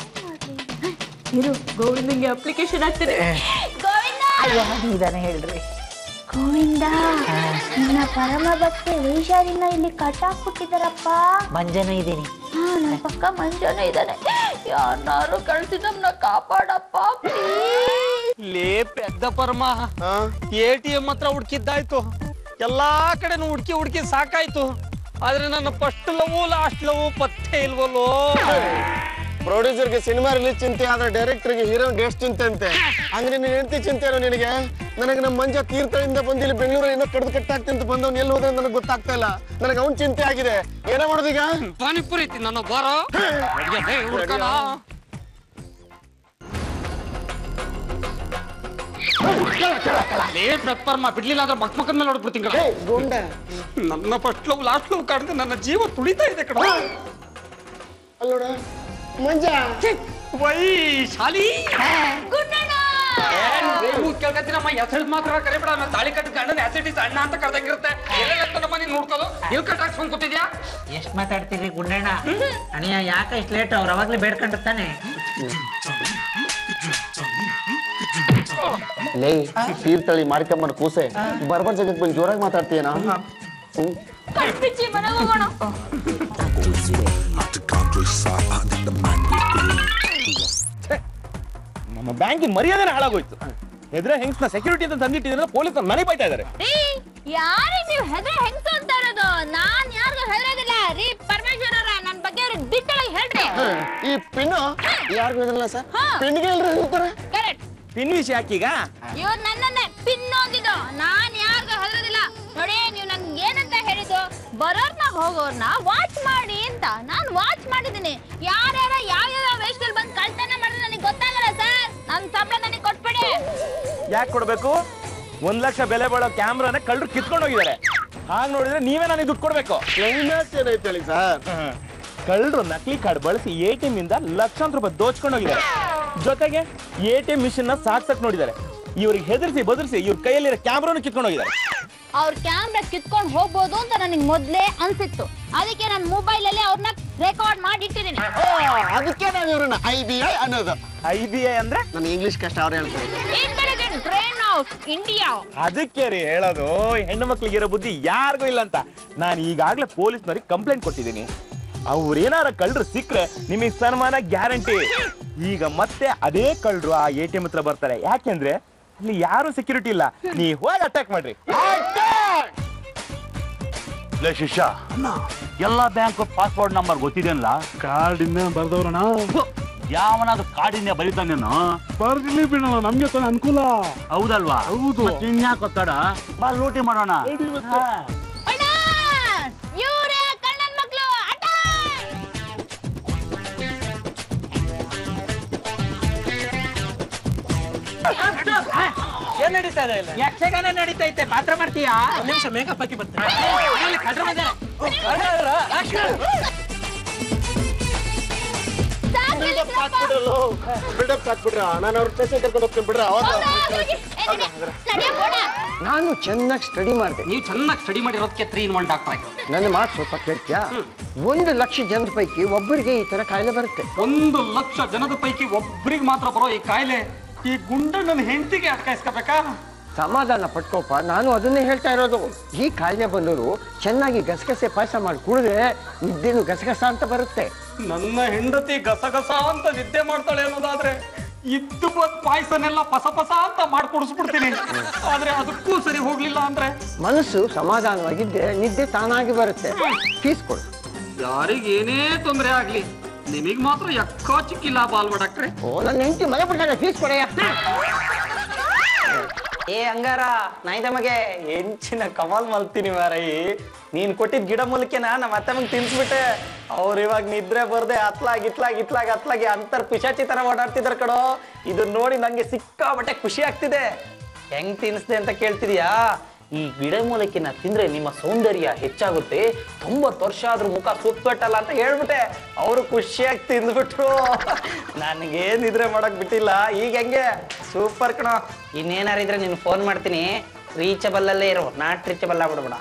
ಇರು ಗೋವಿಂದಂಗೆ ಅಪ್ಲಿಕೇಶನ್ ಹಾಕ್ತೀನಿ ಗೋವಿಂದ ಅಯ್ಯೋ ನಿಧಾನ ಹೇಳ್ರಿ ಗೋವಿಂದ ನಿನ್ನ ಪರಮ ಭಕ್ತಿ ವೈಶಾಲಿನ ಇಲ್ಲಿ ಕಟ್ಟಾಕ್ಬಿಟ್ಟಿದಾರಪ್ಪ ಮಂಜನ ಇದ್ದೀನಿ ಹಾ ನನ್ನ ಪಕ್ಕ ಮಂಜನ ಇದ್ದಾನೆ ಯಾರನ್ನಾರು ಕಳ್ಸಿ ನಮ್ನ ಕಾಪಾಡಪ್ಪ ಲೇ ಪೆದ್ದ ಪರಮ ಎ ಟಿ ಎಂ ಹತ್ರ ಹುಡ್ಕಿದ್ದಾಯ್ತು ಎಲ್ಲಾ ಕಡೆನೂ ಹುಡ್ಕಿ ಹುಡ್ಕಿ ಸಾಕಾಯ್ತು ಆದ್ರೆ ನನ್ನ ಫಸ್ಟ್ ಲವ್ ಲಾಸ್ಟ್ ಲವ್ ಪತ್ತೆ ಇಲ್ವಲ್ಲೋ ಪ್ರೊಡ್ಯೂಸರ್ಗೆ ಸಿನಿಮಾ ರಿಲೀಸ್ ಚಿಂತೆ ಆದ್ರೆ ಡೈರೆಕ್ಟರ್ಗೆ ಹೀರೋ ಡೇಟ್ಸ್ ಚಿಂತೆ ಅಂತೆ ಅಂದ್ರೆ ನೀನ್ ಹೆಂಡತಿ ಚಿಂತೆ ಏನೋ ನಿನಗೆ ನನಗೆ ನಮ್ಮ ಮಂಜ ತೀರ್ಥಳಿಂದ ಬಂದು ಇಲ್ಲಿ ಬೆಂಗಳೂರಲ್ಲಿ ಏನೋ ಕಡ್ದು ಕಟ್ಟಾಗ್ತಿ ಅಂತ ಬಂದವ್ನು ಎಲ್ಲಿ ಹೋದ್ರೆ ನನಗೆ ಗೊತ್ತಾಗ್ತಾ ಇಲ್ಲ ನನಗೆ ಅವ್ನ್ ಚಿಂತೆ ಆಗಿದೆ ಏನೋ ಮಾಡೋದೀಗ ಪಾನಿಪುರಿ ನನ್ನ ಬಾರೋ ಹುಡ್ಕಣ ಲೇ ಪ್ರತ್ಪರ್ಮ ಬಿಡ್ಲಿಲ್ಲ ಅಂದ್ರೆ ಮಕ್ ಮಕ್ಕದ ಮೇಲೆ ಹೊಡ್ಬಿಡ್ತೀನಿ ಕಣ ಗೊಂಡ ನನ್ನ ಫಸ್ಟ್ ಲವ್ ಲಾಸ್ಟ್ ಲವ್ ಕಾಣ್ದೆ ನನ್ನ ಜೀವ ತುಳಿತಾ ಇದೆ ಕಣ ಅಲ್ಲೋಡ ಮಂಜ ವೈ ಶಾಲಿ ಕೇಳ್ಕತ್ತೀನಮ್ಮ ಹೆಸರು ಮಾತ್ರ ಕರಿಬೇಡ ಆಮೇಲೆ ತಾಳಿ ಕಟ್ಟ ಗಂಡನ ಆಸಿಡಿಸ್ ಅಣ್ಣ ಅಂತ ಕರ್ದಂಗಿರುತ್ತೆ ಎಲ್ಲೆಲ್ಲತ್ತನಮ್ಮ ನೀನ್ ನೋಡ್ಕೋದು ಎಲ್ಲಿ ಕಟ್ಟಾಕ್ಸ್ಕೊಂಡ್ ಕೂತಿದ್ಯಾ ಎಷ್ಟ್ ಮಾತಾಡ್ತೀರಿ ಗುಂಡಣ್ಣ ಅಣಿಯ ಯಾಕೆ ಇಷ್ಟು ಲೇಟ್ ಅವ್ರು ಅವಾಗ್ಲೇ ಬೇಡ್ಕೊಂಡಿರ್ತಾನೆ ಲೇ ತೀರ್ಥಳಿ ಮಾರಿಕಮ್ಮನ ಕೂಸೆ ಬರ್ಬರ್ ಜಗತ್ ಬಂದು ಜೋರಾಗಿ ಮಾತಾಡ್ತೀಯನಾ ಹ್ಮ್ ಕಟ್ಬಿಚ್ಚಿ ಮನೆಗೆ ಹೋಗೋಣ ನಮ್ಮ ಬ್ಯಾಂಕಿನ ಮರ್ಯಾದೆನೇ ಹಾಳಾಗೋಯ್ತು ಎದ್ರೆ ಹೆಂಗ್ಸ್ನ ಸೆಕ್ಯೂರಿಟಿ ಅಂತ ತಂದಿಟ್ಟಿದ್ರೆ ಪೊಲೀಸ್ ಮನೆ ಬೈತಾ ಇದ್ದಾರೆ ರೀ ಯಾರಿಗೆ ನೀವು ಹೆದ್ರೆ ಹೆಂಗ್ಸು ಅಂತ ಇರೋದು ನಾನ್ ಯಾರಿಗೂ ಹೆದರೋದಿಲ್ಲ ರೀ ಪರಮೇಶ್ವರ ಅವ್ರ ನನ್ ಬಗ್ಗೆ ಅವ್ರಿಗೆ ಡೀಟೇಲ್ ಹೇಳ್ರಿ ಈ ಪಿನ್ನು ಯಾರಿಗೂ ಇದಲ್ಲ ಸರ್ ಪಿನ್ಗೆ ಎಲ್ರು ಹೇಳ್ತಾರೆ ಕರೆಕ್ಟ್ ಪಿನ್ ವಿಷಯ ಯಾಕೀಗ ಇವ್ರು ನನ್ನನ್ನೇ ಪಿನ್ ಅಂದಿದ್ದು ನಾನ್ ಯಾರಿಗೂ ಹೆದರೋದಿಲ್ಲ ನೋಡಿ ನೀವು ನನ್ಗೆ ಏನಂತ ಹೇಳಿದ್ದು ಬರೋರ್ನ ಹೋಗೋರ್ನ ವಾಚ್ ಮಾಡಿ ಅಂತ ನಾನ್ ವಾಚ್ ಮಾಡಿದ್ದೀನಿ ಯಾರ್ಯಾರ ಯಾವ್ಯಾವ ವೇಷದಲ್ಲಿ ಬಂದು ಕಳ್ತನ ಮಾಡಿದ್ರೆ ನನಗೆ ಗೊತ್ತಾಗಲ್ಲ ಸರ್ ನನ್ ಸಂಬಳ ನನಗೆ ಕೊಟ್ಬಿಡಿ ಯಾಕೆ ಕೊಡ್ಬೇಕು ಒಂದ್ ಲಕ್ಷ ಬೆಲೆ ಬಾಳೋ ಕ್ಯಾಮ್ರಾನ ಕಳ್ಳರು ಕಿತ್ಕೊಂಡು ಹೋಗಿದ್ದಾರೆ ಹಾಗೆ ನೋಡಿದ್ರೆ ನೀವೇ ನನಗೆ ದುಡ್ಡು ಕೊಡ್ಬೇಕು ಕ್ಲೈಮ್ಯಾಕ್ಸ್ ಏನೈತೆ ಹೇಳಿ ಸರ್ ಕಳ್ಳರು ನಕಲಿ ಕಾರ್ಡ್ ಬಳಸಿ ಎ ಟಿ ಎಂ ಇಂದ ಲಕ್ಷಾಂತರ ರೂಪಾಯಿ ದೋಚ್ಕೊಂಡು ಹೋಗಿದ್ದಾರೆ ಜೊತೆಗೆ ಎ ಟಿ ಎಂ ಮಿಷನ್ ನ ಸಾಕ್ಸಕ್ ನೋಡಿದ್ದಾರೆ ಇವ್ರಿಗೆ ಹೆದರ್ಸಿ ಬದರ್ಸಿ ಇವ್ರ ಕೈಯಲ್ಲಿರೋ ಕ್ಯಾಮ್ರಾನು ಕಿತ್ಕೊಂಡು ಹೋಗಿದ್ದಾರೆ ಅವ್ರ ಕ್ಯಾಮ್ರಾ ಕಿತ್ಕೊಂಡು ಹೋಗ್ಬೋದು ಅಂತ ನನಗೆ ಮೊದ್ಲೇ ಅನ್ಸಿತ್ತು ಅದಕ್ಕೆ ನನ್ನ ಮೊಬೈಲ್ ಅಲ್ಲಿ ಅವ್ರನ್ನ ರೆಕಾರ್ಡ್ ಮಾಡಿ ಇಟ್ಟಿದ್ದೀನಿ ಅದಕ್ಕೆ ನಾವು ಇವ್ರನ್ನ ಐ ಬಿ ಐ ಅನ್ನೋದು ಐ ಬಿ ಐ ಅಂದ್ರೆ ನನ್ನ ಇಂಗ್ಲಿಷ್ ಕಷ್ಟ ಅವ್ರು ಹೇಳ್ತಾರೆ ಇಂಟೆಲಿಜೆಂಟ್ ಬ್ರೈನ್ ಆಫ್ ಇಂಡಿಯಾ ಅದಕ್ಕೆ ರೀ ಹೇಳೋದು ಹೆಣ್ಣು ಮಕ್ಳಿಗೆ ಇರೋ ಬುದ್ಧಿ ಯಾರಿಗೂ ಇಲ್ಲ ಅಂತ ನಾನು ಈಗಾಗಲೇ ಪೊಲೀಸ್ನವ್ರಿಗೆ ಕಂಪ್ಲೇಂಟ್ ಕೊಟ್ಟಿದ್ದೀನಿ ಅವ್ರೇನಾರ ಕಳ್ಳರು ಸಿಕ್ಕರೆ ನಿಮಗೆ ಸನ್ಮಾನ ಗ್ಯಾರಂಟಿ ಈಗ ಮತ್ತೆ ಅದೇ ಕಳ್ಳರು ಆ ಎ ಟಿ ಎಂ ಹತ್ರ ಬರ್ತಾರೆ ಯಾಕೆಂದ್ರೆ ಇಲ್ಲಿ ಯಾರು ಸೆಕ್ಯೂರಿಟಿ ಇಲ್ಲ ನೀ ಹೋಗಿ ಅಟ್ಯಾಕ್ ಮಾಡ್ರಿ ಲೇ ಶಿಷ್ಯ ಎಲ್ಲಾ ಬ್ಯಾಂಕ್ ಪಾಸ್ವರ್ಡ್ ನಂಬರ್ ಗೊತ್ತಿದೆಯಲ್ಲ ಕಾರ್ಡಿಂದ ಬರ್ದವ್ರಣ ಯಾವನಾದ್ರು ಕಾಡಿನ ಬರೀತಾನೇನು ಬರ್ದಿರ್ಲಿ ಬಿಡೋಣ ನಮ್ಗೆ ತಾನೇ ಅನುಕೂಲ ಹೌದಲ್ವಾ ಹೌದು. ಇನ್ಯಾಕೆ ಒತ್ತಡ ಬಾ ಲೂಟಿ ಮಾಡೋಣ ಹಾ. ಅಣ್ಣ ಇವರೇ ಕಣ್ಣನ್ ಮಕ್ಳು ಅಟ್ಯಾಕ್ ಏನ್ ನಡೀತಾ ಇದೆ ಯಕ್ಷಗಾನ ನಡೀತೈತೆ ಪಾತ್ರ ಮಾಡ್ತೀಯಾ ನಿಮಿಷ ಮೇಕಪ್ ಹಾಕಿ ಬರ್ತೀನಿ ಸಾಕ್ರಿ ಬಿಲ್ಡಪ್ ಹಾಕ್ಬಿಡ್ರಲ್ಲ ಬಿಲ್ಡಪ್ ಹಾಕ್ಬಿಡ್ರ ನಾನು ಅವ್ರ ಸ್ಟೇಷನ್ ಕರ್ಕೊಂಡು ಹೋಗ್ತೀನಿ ಬಿಡ್ರ ನಾನು ಚೆನ್ನಾಗಿ ಸ್ಟಡಿ ಮಾಡಿದೆ ನೀವು ಚೆನ್ನಾಗಿ ಸ್ಟಡಿ ಮಾಡಿರೋದಕ್ಕೆ ತ್ರೀ ಇನ್ ಒನ್ ಡಾಕ್ಟರ್ ಆಯ್ತು ನನ್ನ ಮಾತು ಸ್ವಲ್ಪ ಕೇಳ್ತೀಯಾ ಒಂದು ಲಕ್ಷ ಜನದ ಪೈಕಿ ಒಬ್ಬರಿಗೆ ಈ ತರ ಕಾಯಿಲೆ ಬರುತ್ತೆ ಒಂದು ಲಕ್ಷ ಜನದ ಪೈಕಿ ಒಬ್ರಿಗೆ ಮಾತ್ರ ಬರೋ ಈ ಕಾಯಿಲೆ ಈ ಗುಂಡಣ್ಣನ ಹೆಂಡತಿಗೆ ಅಟ್ಕಾಯಿಸ್ಕೋಬೇಕಾ ಸಮಾಧಾನ ಪಟ್ಕೋಪ ನಾನು ಅದನ್ನೇ ಹೇಳ್ತಾ ಇರೋದು ಈ ಕಾಯಿಲೆ ಬಂದವರು ಚೆನ್ನಾಗಿ ಗಸಗಸೆ ಪಾಯಸ ಮಾಡಿ ಕುಡಿದ್ರೆ ನಿದ್ದೆನು ಗಸಗಸ ಅಂತ ಬರುತ್ತೆ ನನ್ನ ಹೆಂಡತಿ ಗಸಗಸ ಅಂತ ನಿದ್ದೆ ಮಾಡ್ತಾಳೆ ಅನ್ನೋದಾದ್ರೆ ಇದ್ದು ಬಂದ್ ಪಾಯಸನೆಲ್ಲ ಪಸ ಪಸ ಅಂತ ಮಾಡಿ ಕುಡಿಸ್ಬಿಡ್ತೀನಿ ಆದ್ರೆ ಅದಕ್ಕೂ ಸರಿ ಹೋಗ್ಲಿಲ್ಲ ಅಂದ್ರೆ ಮನಸ್ಸು ಸಮಾಧಾನವಾಗಿದ್ದೆ ನಿದ್ದೆ ತಾನಾಗಿ ಬರುತ್ತೆ ಫೀಸ್ ಕೊಡು ಯಾರಿಗೇನೇ ತೊಂದರೆ ಆಗ್ಲಿ ನಿಮಗ್ ಮಾತ್ರ ಎಕ್ಕೋ ಚಿಕ್ಕಿ ಲಾಭ ಅಲ್ವಾ ಡಾಕ್ಟ್ರೆ ಓ ನನ್ನ ಹೆಂಡತಿ ಮನೆ ಬಿಟ್ಟಾಗ ಫೀಸ್ ಕೊಡೆಯ ಏ ಹಂಗಾರ ನಾಯ್ದ ಮಗೆ ಹೆಂಚಿನ ಕಮಾಲ್ ಮಲ್ತೀನಿ ಮಾರೈ ನೀನ್ ಕೊಟ್ಟಿದ್ ಗಿಡ ಮೂಲಿಕೆನ ನಮ್ಮ ಅತ್ತೆ ಮಗ್ ತಿನ್ಸ್ಬಿಟ್ಟೆ ಅವ್ರು ಇವಾಗ ನಿದ್ರೆ ಬರ್ದೆ ಅತ್ಲಾಗ್ ಇತ್ಲಾಗ್ ಇತ್ಲಾಗ್ ಅತ್ಲಾಗಿ ಅಂತರ್ ಪಿಶಾಚಿ ತರ ಓಡಾಡ್ತಿದಾರ ಕಣೋ ಇದನ್ನ ನೋಡಿ ನಂಗೆ ಸಿಕ್ಕಾಬಟ್ಟೆ ಖುಷಿ ಆಗ್ತಿದೆ ಹೆಂಗ್ ತಿನ್ಸ್ದೆ ಅಂತ ಕೇಳ್ತಿದ್ಯಾ ಈ ಗಿಡ ಮೂಲಿಕೆನ ತಿಂದ್ರೆ ನಿಮ್ಮ ಸೌಂದರ್ಯ ಹೆಚ್ಚಾಗುತ್ತೆ ತೊಂಬತ್ತು ವರ್ಷ ಆದ್ರೂ ಮುಖ ಸುತ್ತಲ್ಲ ಅಂತ ಹೇಳ್ಬಿಟ್ಟೆ ಅವರು ಖುಷಿಯಾಗಿ ತಿಂದ್ಬಿಟ್ರು ನನಗೆ ನಿದ್ರೆ ಮಾಡಕ್ ಬಿಟ್ಟಿಲ್ಲ ಈಗ ಹೆಂಗೆ ಸೂಪರ್ ಕಣೋ ಇನ್ನೇನಾರಿದ್ರೆ ನೀನು ಫೋನ್ ಮಾಡ್ತೀನಿ ರೀಚಬಲ್ ಅಲ್ಲೇ ಇರು ನಾಟ್ ರೀಚಬಲ್ ಆಗ್ಬಿಡ್ಬೇಡ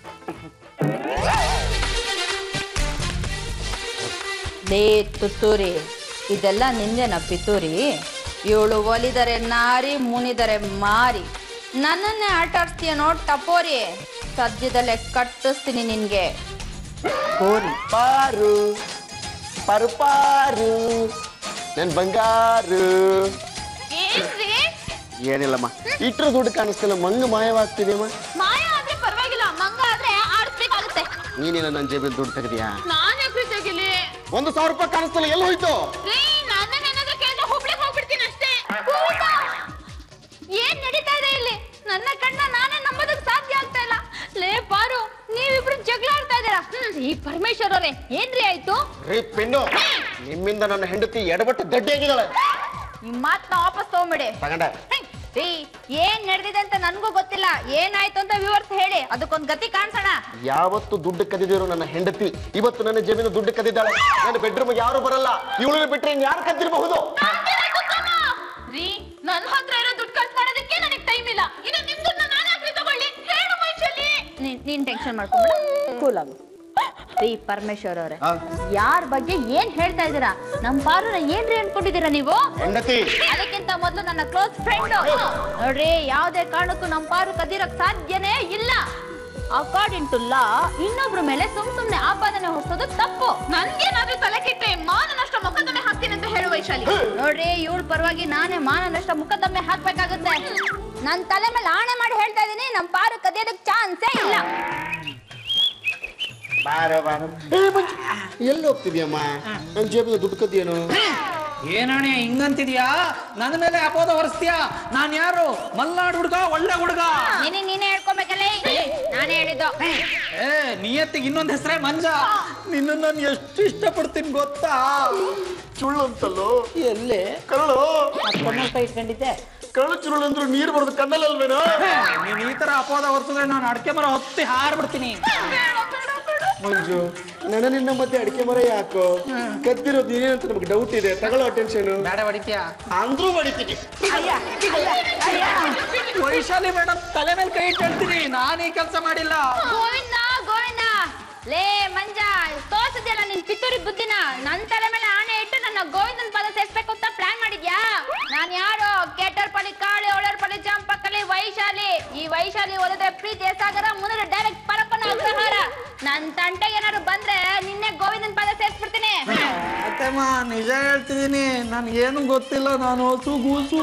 ಲೇ ತುತ್ತೂರಿ ಇದೆಲ್ಲ ನಿಂದೆನ ಪಿತೂರಿ ಇವಳು ಒಲಿದರೆ ನಾರಿ ಮುನಿದರೆ ಮಾರಿ ನನ್ನನ್ನೇ ಆಟ ಆಡ್ಸ್ತೀಯ ನೋಡ್ ಟಪೋರಿ ಸದ್ಯದಲ್ಲೇ ಕಟ್ಟಿಸ್ತೀನಿ ನಿನ್ಗೆ ಗೋರಿ ಪಾರು ಪಾರು ಪಾರು ನನ್ ಬಂಗಾರು ಏನ್ರಿ ಏನಿಲ್ಲಮ್ಮ ಇಟ್ರ ದುಡ್ಡು ಕಾಣಿಸ್ತಿಲ್ಲ ಮಂಗ ಮಾಯವಾಗ್ತಿದೆಯಮ್ಮ ಮಾಯ ಆದ್ರೆ ಪರವಾಗಿಲ್ಲ ಮಂಗ ಆದ್ರೆ ಆಡಿಸ್ಬೇಕಾಗುತ್ತೆ ನೀನೇನ ನನ್ನ ಜೇಬಿಲ್ ದುಡ್ಡು ತೆಗ್ದಿಯಾ ನಾನ್ ಯಾಕ್ರಿ ತೆಗಿಲಿ ಒಂದು ಸಾವಿರ ರೂಪಾಯಿ ಕಾಣಿಸ್ತಿಲ್ಲ ಎಲ್ಲಿ ಹೋಯ್ತು ರೀ ನನ್ನನ್ನ ಏನಾದ್ರೂ ಕೇಳಿದ್ರೆ ಹುಬ್ಳಿಗೆ ಹೋಗ್ಬಿಡ್ತೀನಿ ಅಷ್ಟೇ ಏನ್ ನಡೀತಾ ಇದೆ ಇಲ್ಲಿ ನನ್ನ ಕಣ್ಣ ನಾನೇ ನಂಬೋದಕ್ ಸಾಧ್ಯ ಆಗ್ತಾ ಇಲ್ಲ ಲೇ ಪಾರು ನೀವಿಬ್ರು ಜಗಳ ಆಡ್ತಾ ಇದ್ದೀರಾ ಹ್ಮ್, ಈ ಪರಮೇಶ್ವರ್ ಅವರೇ ಏನ್ರಿ ಆಯ್ತು ರೀ ಪೆಣ್ಣು ನಿಮ್ಮಿಂದ ನನ್ನ ಹೆಂಡತಿ ಎಡಬಟ್ಟು ಗಡ್ಡಿಯಾಗಿದ್ದಾಳೆ ನಿಮ್ ಮಾತ್ನ ವಾಪಸ್ ತಗೊಂಬಿಡಿ ತಗೊಂಡೆ ಹ್ಮ್. ರೀ ಏನ್ ನಡೆದಿದೆ ಅಂತ ನನ್ಗೂ ಗೊತ್ತಿಲ್ಲ ಏನಾಯ್ತು ಅಂತ ವಿವರಿಸಿ ಹೇಳಿ ಅದಕ್ಕೊಂದ್ ಗತಿ ಕಾಣಿಸೋಣ ಯಾವತ್ತು ದುಡ್ಡು ಕದಿದಿರೋ ನನ್ನ ಹೆಂಡತಿ ಇವತ್ತು ನನ್ನ ಜಮೀನು ದುಡ್ಡು ಕದಿದ್ದಾಳೆ ನನ್ನ ಬೆಡ್ರೂಮ್ ಯಾರು ಬರಲ್ಲ ಇವಳನ್ನ ಬಿಟ್ರೆ ಇನ್ ಯಾರು ಕದ್ದಿರಬಹುದು ರೀ ನನ್ನ ಹತ್ರ ಇರೋ ದುಡ್ಡು ಖರ್ಚು ಮಾಡೋದಕ್ಕೆ ನನಗೆ ಟೈಮ್ ಇಲ್ಲ ಇನ್ನು ನಿಮ್ ದುಡ್ಡನ್ನ ನಾನು ಯಾಕ್ರಿ ತಗೊಳ್ಳಿ ಹೇಳು ಮೈಶಲ್ಲಿ ನೀನ್ ಟೆನ್ಷನ್ ಮಾಡ್ಕೊಂಬೇಡ ಕೂಲ್ ಆಗು ರೀ ಪರಮೇಶ್ವರ್ ಅವರೇ ಯಾರ ಬಗ್ಗೆ ಏನ್ ಹೇಳ್ತಾ ಇದ್ದೀರಾ ನಮ್ ಪಾರುನ ಏನ್ರಿ ಅನ್ಕೊಂಡಿದ್ದೀರಾ ನೀವು ಹೆಂಡತಿ ಅದಕ್ಕಿಂತ ಮೊದಲು ನನ್ನ ಕ್ಲೋಸ್ ಫ್ರೆಂಡ್ ನೋಡ್ರಿ ಯಾವ್ದೇ ಕಾರಣಕ್ಕೂ ನಮ್ ಪಾರು ಕದಿರಕ್ ಸಾಧ್ಯನೇ ಇಲ್ಲ ಅಕಾರ್ಡಿಂಗ್ ಟು ಲಾ ಇನ್ನೊಬ್ರ ಮೇಲೆ ಸುಮ್ ಸುಮ್ನೆ ಆಪಾದನೆ ಹೊರಿಸೋದು ತಪ್ಪು ನನ್ಗೇನಾದ್ರೂ ತಲೆ ಕೆಟ್ಟೆ ಮಾನನಷ್ಟ ಮೊಕದ್ದಮೆ ಹಾಕ್ತೀನಿ ಅಂತ ಹೇಳು ವೈಶಾಲಿ ನೋಡ್ರಿ ಇವಳ ಪರವಾಗಿ ನಾನೇ ಮಾನನಷ್ಟ ಮೊಕದ್ದಮೆ ಹಾಕ್ಬೇಕಾಗುತ್ತೆ ನನ್ ತಲೆ ಮೇಲೆ ಆಣೆ ಮಾಡಿ ಹೇಳ್ತಾ ಇದೀನಿ ನಮ್ ಪಾರು ಕದಿಯೋದಕ್ ಚಾನ್ಸೇ ಇಲ್ಲ ಬಾರೋ ಬಾರೋ ಏ ಮಂಜು ಎಲ್ಲಿ ಹೋಗ್ತಿದ್ಯಮ್ಮ ನನ್ನ ಜೇಬಿನ ದುಡ್ಡು ಕದಿಯೇನು ಏನಣೆ ಹಿಂಗಂತಿದ್ಯಾ ನನ್ನ ಮೇಲೆ ಅಪೋದ ಹೊರಿಸ್ತೀಯಾ ನಾನ್ ಯಾರು ಮಲ್ನಾಡ್ ಹುಡ್ಗ ಒಳ್ಳೆ ಹುಡ್ಗ ನೀನೇ ನೀನೇ ಹೇಳ್ಕೊಬೇಕಲ್ಲ ನಾನೇ ಹೇಳಿದ್ದು ಏ ನಿಯತ್ತಿಗೆ ಇನ್ನೊಂದ್ ಹೆಸರೇ ಮಂಜ ನಿನ್ನ ನಾನು ಎಷ್ಟು ಇಷ್ಟಪಡ್ತೀನಿ ಗೊತ್ತಾ ಚುಳ್ಳು ಅಂತಲ್ಲೋ ಎಲ್ಲಿ ಕರಳು ಇಟ್ಕೊಂಡಿದ್ದೆ ಕರಳು ಚುರುಳು ಅಂದ್ರು ನೀರು ಬರೋದು ಕಣ್ಣಲ್ಲಲ್ವೇನೋ ನೀನ್ ಈ ತರ ಅಪೋದ ಹೊರಿಸಿದ್ರೆ ನಾನು ಅಡಕೆ ಮರ ಹೊತ್ತಿ ಹಾರ್ಬಿಡ್ತೀನಿ ಮಂಜು ನನ್ನ ನಿನ್ನ ಮಧ್ಯೆ ಅಡಿಕೆ ಮರ ಯಾಕೋ ಕದ್ದಿರೋದು ನೀನೇನಂತ ನಮ್ಗೆ ಡೌಟ್ ಇದೆ ತಗೊಳ್ಳೋ ಅಟೆನ್ಷನ್ ಬೇಡ ಹೊಡಿತೀಯಾ ಅಂದ್ರೂ ಹೊಡಿತೀನಿ ವೈಶಾಲಿ ಮೇಡಮ್ ತಲೆ ಮೇಲೆ ಕೈ ಇಟ್ಟು ಹೇಳ್ತೀನಿ ನಾನು ಈ ಕೆಲಸ ಮಾಡಿಲ್ಲ ಗೋವಿಂದ ಗೋವಿಂದ ಲೇ ಮಂಜ ತೋರ್ಸಿದ್ಯಲ್ಲ ನಿನ್ ಪಿತ್ತೂರಿ ಬುದ್ಧಿನ ನನ್ ತಲೆ ಮೇಲೆ ಆಣೆ ಇಟ್ಟು ನನ್ನ ಗೋವಿಂದನ್ ಪದ ಸೇರ್ಸ್ಬೇಕು ಅಂತ ಪ್ಲಾನ್ ಮಾಡಿದ್ಯಾ ನಾನ್ ಯಾರು ಕೆಟ್ಟರ್ ಪಳಿ ಕಾಳಿ ಒಳರ್ ಪಳಿ ಚಂಪಕ್ಕಲಿ ವೈಶಾಲಿ ಈ ವೈಶಾಲಿ ಓದಿದ್ರೆ ಪ್ರೀತಿ ಸಾಗರ ಮುಂದೆ ಡೈರೆಕ್ಟ್ ಪರಪ್ಪನ ಅಗ್ರಹಾರ ನನ್ ತಂಟೆಗೆ ಏನಾದ್ರು ಬಂದ್ರೆ ನಿನ್ನೆ ಗೋವಿಂದನ್ ಪದ ಸೇರ್ಸ್ಬಿಡ್ತೀನಿ ಅತ್ತಮ್ಮ ನಿಜ ಹೇಳ್ತಿದೀನಿ ನನ್ಗೇನು ಗೊತ್ತಿಲ್ಲ ನಾನು ಹಸು ಗೂಸು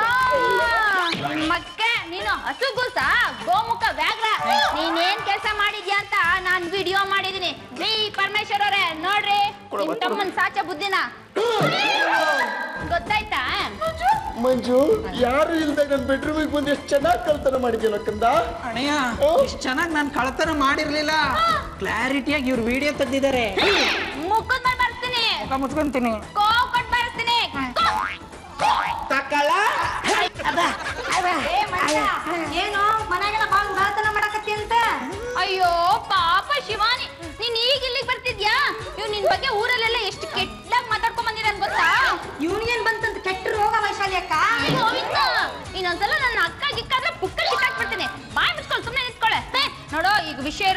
ಮಕ್ಕೆ ನೀನು ಹಸುಗೂಸ ಗೋಮುಖ ವ್ಯಾಘ್ರ ನೀನೇನ್ ಕೆಲಸ ಮಾಡಿದ್ಯಾ ಅಂತ ನಾನ್ ವಿಡಿಯೋ ಮಾಡಿದೀನಿ ರೀ ಪರಮೇಶ್ವರ್ ಅವರೇ ನೋಡ್ರಿ ನಿಮ್ ತಮ್ಮನ್ ಸಾಚ ಬುದ್ಧಿನ ಗೊತ್ತಾಯ್ತಾ ಮಂಜು ಯಾರು ಇಲ್ದಾಗ ನನ್ನ ಬೆಡ್ರೂಮಿಗೆ ಬಂದು ಎಷ್ಟು ಚೆನ್ನಾಗಿ ಕಲ್ತನ ಮಾಡಿದ್ಯಲ್ಲ ಕಂದ ಅಣ್ಣಯ್ಯ ಇಷ್ಟು ಚೆನ್ನಾಗಿ ನಾನು ಕಳತನ ಮಾಡಿರ್ಲಿಲ್ಲ ಕ್ಲಾರಿಟಿಯಾಗಿ ಇವ್ರು ವಿಡಿಯೋ ತೆಗ್ದಿದ್ದಾರೆ ಮುಖದ ಮೇಲೆ ಬರ್ತೀನಿ ಮುಖ ಮುಚ್ಕೊಂತೀನಿ ಕೋ ಕೊಟ್ ಬರ್ತೀನಿ ತಕ್ಕಳ ಏನು ಮನೆಗೆಲ್ಲ ಬಾಳ್ ಬಾಳ್ತನ ಮಾಡಕತ್ತಿ ಅಂತ ಅಯ್ಯೋ ಪಾಪ ಶಿವಾನಿ ನೀನ್ ಈಗ ಇಲ್ಲಿಗೆ ಬರ್ತಿದ್ಯಾ ಇವ್ ನಿನ್ ಬಗ್ಗೆ ಊರಲ್ಲೆಲ್ಲ ಎಷ್ಟು ಕೆಟ್ಟದಾಗ ಮಾತಾಡ್ಕೊಂಡ್ ಬಂದಿದ್ದಾನೆ ಗೊತ್ತಾ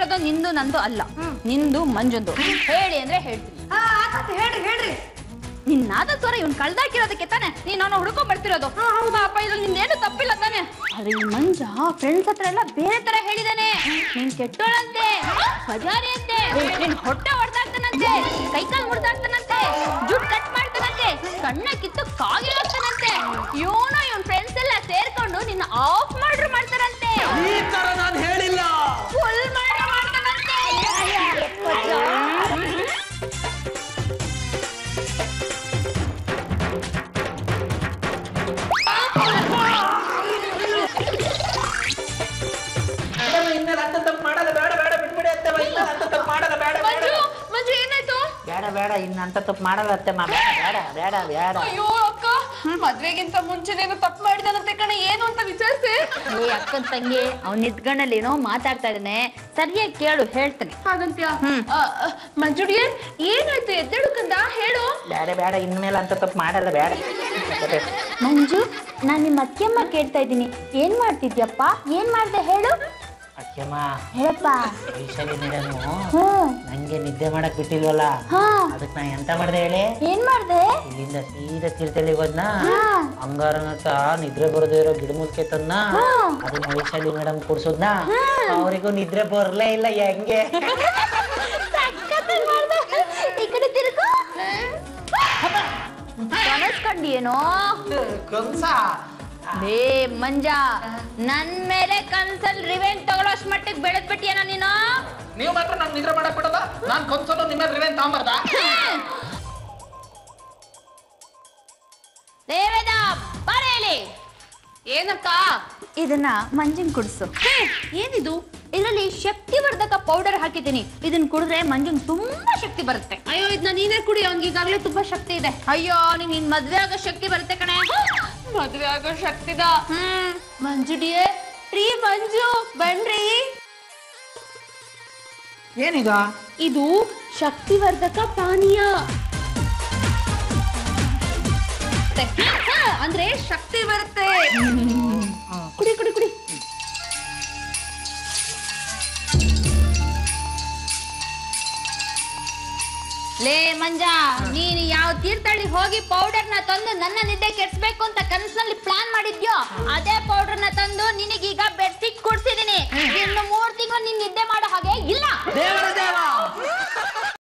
ಕೇಳೋದು ನಿಂದು ನಂದು ಅಲ್ಲ ನಿಂದು ಮಂಜುಂದು ಹೇಳಿ ಅಂದ್ರೆ ಹೇಳ್ತೀನಿ ಹಾ ಆತಾತ ಹೇಳ್ರಿ ಹೇಳ್ರಿ ನಿನ್ ನಾದಸ್ವರ ಇವ್ನ್ ಕಳ್ದಾಕಿರೋದಕ್ಕೆ ತಾನೆ ನೀನ್ ಅವನ ಹುಡ್ಕೊಂಡ್ ಬರ್ತಿರೋದು ಪಾಪ ಇದ್ರಲ್ಲಿ ನಿಂದೇನು ತಪ್ಪಿಲ್ಲ ತಾನೆ ಆದ್ರೆ ಈ ಮಂಜ ಫ್ರೆಂಡ್ಸ್ ಹತ್ರ ಎಲ್ಲ ಬೇರೆ ತರ ಹೇಳಿದಾನೆ ನೀನ್ ಕೆಟ್ಟೋಳಂತೆ ಬಜಾರಿ ಅಂತೆ ನಿನ್ ಹೊಟ್ಟೆ ಹೊಡ್ದಾಕ್ತಾನಂತೆ ಕೈಕಾಲ್ ಮುಡ್ದಾಕ್ತಾನಂತೆ ಜುಟ್ ಕಟ್ ಮಾಡ್ತಾನಂತೆ ಕಣ್ಣ ಕಿತ್ತು ಕಾಗಿಲಾಗ್ತಾನಂತೆ ಇವನು ಇವನ್ ಫ್ರೆಂಡ್ಸ್ ಎಲ್ಲ ಸೇರ್ಕೊಂಡು ನಿನ್ನ ಆಫ್ ಮಾಡ್ರು ಮಾಡ್ತಾರಂತೆ ಈ ತರ ನಾನು ಹೇಳಿಲ್ಲ ಫುಲ್ ಮಾಡ್ರು ಮಾಡ್ತಾನಂತೆ ಇನ್ಮೇಲೆ ಅಂತ ತಪ್ಪು ಮಾಡಲ್ಲ ಬೇಡ ಬೇಡ ಬಿಟ್ಬಿಡಿ ಅತ್ತಮ್ಮ ಇನ್ಮೇಲೆ ಅಂತ ತಪ್ಪು ಮಾಡಲ್ಲ ಬೇಡ ಬೇಡ ಮಂಜು ಮಂಜು ಏನಾಯ್ತು ಬೇಡ ಬೇಡ ಇನ್ನ ಅಂತ ತಪ್ಪು ಮಾಡಲ್ಲ ಅತ್ತಮ್ಮ ಬೇಡ ಬೇಡ ಬೇಡ ಬೇಡ ಅಯ್ಯೋ ಅಕ್ಕ ಮದ್ವೆಗಿಂತ ಮುಂಚೆನೇನು ತಪ್ಪು ಮಾಡಿದಾನಂತೆ ಕಣ ಏನು ಅಂತ ವಿಚಾರಿಸಿ ಏ ಅಕ್ಕನ್ ತಂಗಿ ಅವ್ನ ನಿಂತ್ಕೊಂಡಲ್ಲಿ ಏನೋ ಮಾತಾಡ್ತಾ ಇದ್ದಾನೆ ಸರಿಯಾಗಿ ಕೇಳು ಹೇಳ್ತಾನೆ ಹಾಗಂತ್ಯ ಮಂಜುಡಿಯನ್ ಏನಾಯ್ತು ಎದ್ದೇಳು ಕಂದ ಹೇಳು ಬೇಡ ಬೇಡ ಇನ್ಮೇಲೆ ಅಂತ ತಪ್ಪು ಮಾಡಲ್ಲ ಬೇಡ ಮಂಜು ನಾನ್ ನಿಮ್ಮ ಅತ್ತೆಯಮ್ಮ ಕೇಳ್ತಾ ಇದ್ದೀನಿ ಏನ್ ಮಾಡ್ತಿದ್ಯಪ್ಪ ಏನ್ ಮಾಡ್ದೆ ಹೇಳು ಅಕ್ಕಮ್ಮ ಹೇಳಪ್ಪ ವೈಶಾಲಿ ಮೇಡಮ್ ಹ್ಮ್ ನಂಗೆ ನಿದ್ದೆ ಮಾಡಕ್ ಬಿಟ್ಟಿಲ್ವಲ್ಲ ಹಾ ಅದಕ್ಕೆ ನಾ ಎಂತ ಮಾಡ್ದೆ ಹೇಳಿ ಏನ್ ಮಾಡ್ದೆ ಇಲ್ಲಿಂದ ಸೀದಾ ತೀರ್ಥಳ್ಳಿಗೆ ಹೋದ್ನ ಹಾ. ಅಂಗಾರನ ಹತ್ರ ನಿದ್ರೆ ಬರದೇ ಇರೋ ಗಿಡಮೂಲಿಕೆ ತನ್ನ ಅದನ್ನ ವೈಶಾಲಿ ಮೇಡಮ್ ಕುಡ್ಸೋದ್ನ ಅವರಿಗೂ ನಿದ್ರೆ ಬರ್ಲೇ ಇಲ್ಲ ಹೆಂಗೆ ಸಖತ್ತಾಗ್ ಮಾಡ್ದೆ. ಈ ಕಡೆ ತಿರ್ಗು ಕನಸ್ಕೊಂಡೇನೋ ಬೇ ಮಂಜ ನನ್ ಮೇಲೆ ಕನ್ಸಲ್ ರಿವೆಂಟ್ ತಗೊಳ್ಳೋಷ್ಟ್ ಮಟ್ಟಿಗೆ ಬೆಳೆದ್ಬಿಟ್ಟಿಯೇನ ನೀನು ನೀವು ಮಾತ್ರ ನಾನು ನಿದ್ರೆ ಮಾಡಕ್ ಬಿಡಲ್ಲ ನಾನು ಕನ್ಸಲು ನಿಮ್ಮ ರಿವೆನ್ ತಾಂಬಾರ್ದ ದೇವೇದ ಬರೇಲಿ ಏನಕ್ಕ ಇದನ್ನ ಮಂಜಿನ್ ಕುಡ್ಸು ಏನಿದು ಇದರಲ್ಲಿ ಶಕ್ತಿವರ್ಧಕ ಪೌಡರ್ ಹಾಕಿದ್ದೀನಿ ಇದನ್ನ ಕುಡಿದ್ರೆ ಮಂಜಂಗ್ ತುಂಬಾ ಶಕ್ತಿ ಬರುತ್ತೆ ಅಯ್ಯೋ ಇದನ್ನ ನೀನೇ ಕುಡಿ ಅವ್ನಿಗೆ ಈಗಾಗ್ಲೇ ತುಂಬಾ ಶಕ್ತಿ ಇದೆ ಅಯ್ಯೋ ನಿನ್ ನಿನ್ ಮದ್ವೆ ಆಗೋ ಶಕ್ತಿ ಬರುತ್ತೆ ಕಣೆ ಮದ್ವೆ ಆಗೋ ಶಕ್ತಿದ ಮಂಜು ಡಿಯೇ ರೀ ಮಂಜು ಬನ್ರಿ ಏನಿದ ಇದು ಶಕ್ತಿವರ್ಧಕ ಪಾನೀಯ ಹಾ, ಅಂದ್ರೆ ಶಕ್ತಿ ಬರುತ್ತೆ ಕುಡಿ ಕುಡಿ ಕುಡಿ ಲೇ ಮಂಜ ನೀನು ಯಾವ ತೀರ್ಥಹಳ್ಳಿ ಹೋಗಿ ಪೌಡರ್ ನ ತಂದು ನನ್ನ ನಿದ್ದೆ ಕೆಡ್ಸ್ಬೇಕು ಅಂತ ಕನಸಿನಲ್ಲಿ ಪ್ಲಾನ್ ಮಾಡಿದ್ಯೋ